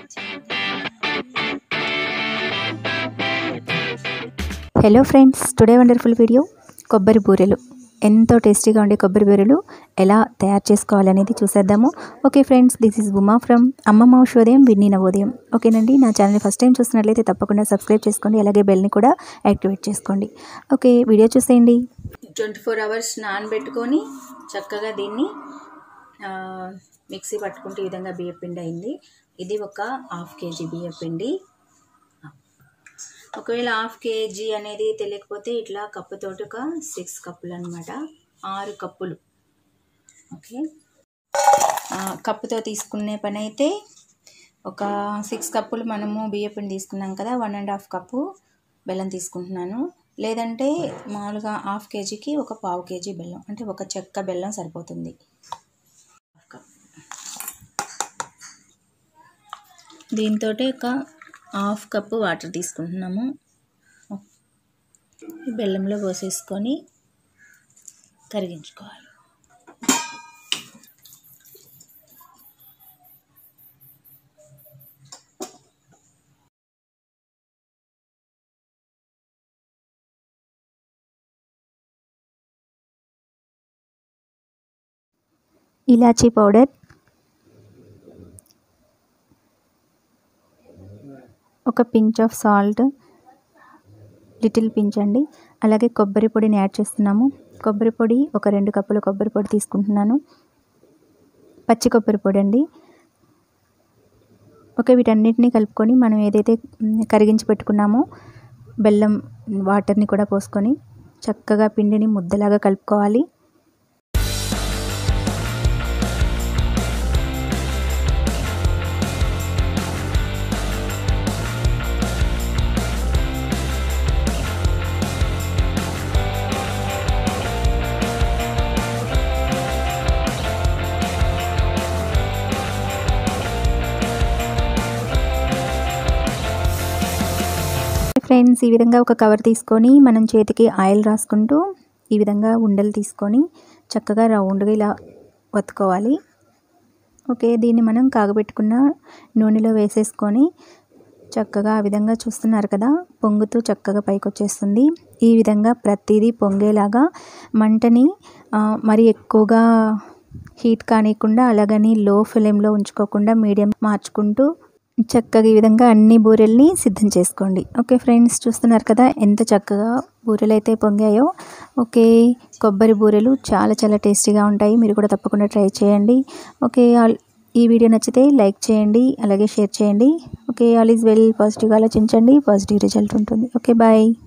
hello friends today wonderful video కొబ్బరి బూరెలు ఎంతో టేస్టీగా ఉండే కొబ్బరి బూరెలు ఎలా తయారు చేసుకోవాలనేది చూసేద్దాము okay friends this is Uma from Ammamma Ushodayam Winnie నవోదయం ఓకేనండి నా ఛానల్ని ఫస్ట్ టైం చూస్తున్నట్లయితే తప్పకుండా సబ్స్క్రైబ్ చేసుకోండి అలాగే బెల్ని కూడా యాక్టివేట్ చేసుకోండి ఓకే వీడియో చూసేయండి ట్వంటీ ఫోర్ అవర్స్ నానబెట్టుకొని చక్కగా దీన్ని ఆ, మిక్సీ పట్టుకుంటే ఈ విధంగా బియ్యపిండి అయింది ఇది ఒక హాఫ్ కేజీ బియ్యపిండి ఒకవేళ హాఫ్ కేజీ అనేది తెలియకపోతే ఇట్లా కప్పుతోటి ఒక సిక్స్ కప్పులు అనమాట ఆరు కప్పులు ఓకే ఆ, కప్పుతో తీసుకునే పని అయితే ఒక సిక్స్ కప్పులు మనము బియ్యపిండి తీసుకున్నాం కదా వన్ అండ్ హాఫ్ కప్పు బెల్లం తీసుకుంటున్నాను లేదంటే మామూలుగా హాఫ్ కేజీకి ఒక పావు కేజీ బెల్లం అంటే ఒక చెక్క బెల్లం సరిపోతుంది హాఫ్ కప్ దీంతో ఒక హాఫ్ కప్పు వాటర్ తీసుకుంటున్నాము ఈ బెల్లంలో పోసేసుకొని కరిగించుకోవాలి ఇలాచీ పౌడర్ ఒక pinch of salt little pinch అండి అలాగే కొబ్బరి పొడిని యాడ్ చేస్తున్నాము కొబ్బరి పొడి ఒక రెండు కప్పుల కొబ్బరి పొడి తీసుకుంటున్నాను పచ్చి కొబ్బరి పొడి అండి ఓకే వీటన్నిటిని కలుపుకొని మనం ఏదైతే మ్, కరిగించి పెట్టుకున్నామో బెల్లం వాటర్ని కూడా పోసుకొని చక్కగా పిండిని ముద్దలాగా కలుపుకోవాలి ఫ్రెండ్స్ ఈ విధంగా ఒక కవర్ తీసుకొని మనం చేతికి ఆయిల్ రాసుకుంటూ ఈ విధంగా ఉండలు తీసుకొని చక్కగా రౌండ్గా ఇలా వత్తుకోవాలి ఓకే దీన్ని మనం కాగబెట్టుకున్న నూనెలో వేసేసుకొని చక్కగా ఆ విధంగా చూస్తున్నారు కదా పొంగుతూ చక్కగా పైకి వచ్చేస్తుంది ఈ విధంగా ప్రతిదీ పొంగేలాగా మంటని ఆ, మరి ఎక్కువగా హీట్ కానియకుండా అలాగని లో ఫ్లేమ్లో ఉంచుకోకుండా మీడియం మార్చుకుంటూ చక్కగా ఈ విధంగా అన్ని బూరెల్ని సిద్ధం చేసుకోండి ఓకే ఫ్రెండ్స్ చూస్తున్నారు కదా ఎంత చక్కగా బూరెలు అయితే పొంగాయో ఓకే కొబ్బరి బూరెలు చాలా చాలా టేస్టీగా ఉంటాయి మీరు కూడా తప్పకుండా ట్రై చేయండి ఓకే ఆల్ ఈ వీడియో నచ్చితే లైక్ చేయండి అలాగే షేర్ చేయండి ఓకే ఆల్ ఈజ్ వెల్ పాజిటివ్గా ఆలోచించండి పాజిటివ్ రిజల్ట్ ఉంటుంది ఓకే బాయ్